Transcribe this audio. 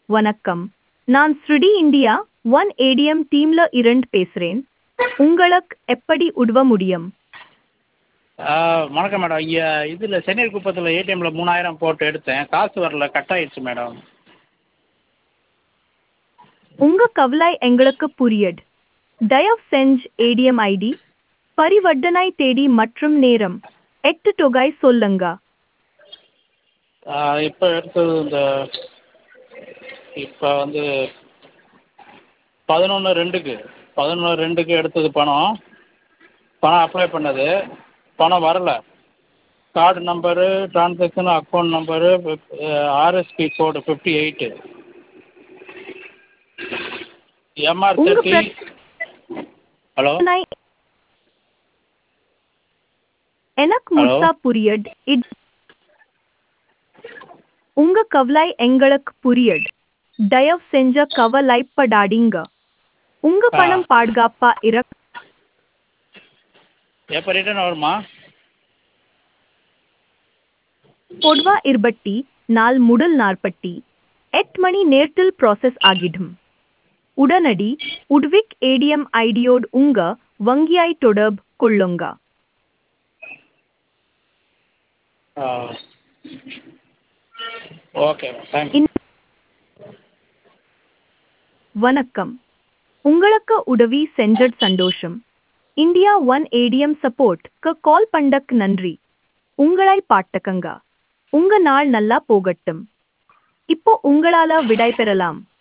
வணக்கம் நான் ஸ்ருடி இந்தியா ஒன் ஏடிஎம் டீம்ல இருந்து பேசுறேன் உங்களுக்கு எப்படி உதவ முடியும் ஆ, வணக்கம் மேடம் இங்கே இதில் சென்னை குப்பத்தில் ஏடிஎம்மில் மூணாயிரம் போட்டு எடுத்தேன் காசு வரல கட் ஆயிடுச்சு மேடம் உங்க கவலை எங்களுக்கு புரியுது தயவு செஞ்சு ஏடிஎம் ஐடி பரிவர்த்தனை தேதி மற்றும் நேரம் எட்டு தொகை சொல்லுங்க இப்போ எடுத்தது இந்த இப்போ வந்து பதினொன்று ரெண்டுக்கு பதினொன்று ரெண்டுக்கு எடுத்தது பணம் பணம் அப்ளை பண்ணது பணம் வரல card number transaction account number R S P code fifty eight M R உங்க தேர்ட்டி பிர- ஹலோ நான் எனக்கு Hello? முழுசா புரியுது இது உங்க கவலை எங்களுக்கு புரியுது தயவு செஞ்ச கவலைப்படாதீங்க உங்க ஆ. பணம் பாதுகாப்பா இரு எப்போ ரிட்டர்ன் வருமா பொதுவா இருபட்டி நாள் முதல் நாற்பட்டி எட்டு மணி நேரத்தில் ப்ராசஸ் ஆகிடும் உடனடி உட்விக் ஏடிஎம் ஐடியோடு உங்க வங்கியாய் தொடர்பு கொள்ளுங்க ஓகே தேங்க்யூ இன்- வணக்கம் உங்களுக்கு உதவி செஞ்சட் சந்தோஷம் இந்தியா ஒன் ஏடிஎம் சப்போர்ட் க்கு கால் பண்ணக் நன்றி உங்களை பாட்டக்கங்க உங்க நாள் நல்லா போகட்டும் இப்போ உங்களால விடை பெறலாம்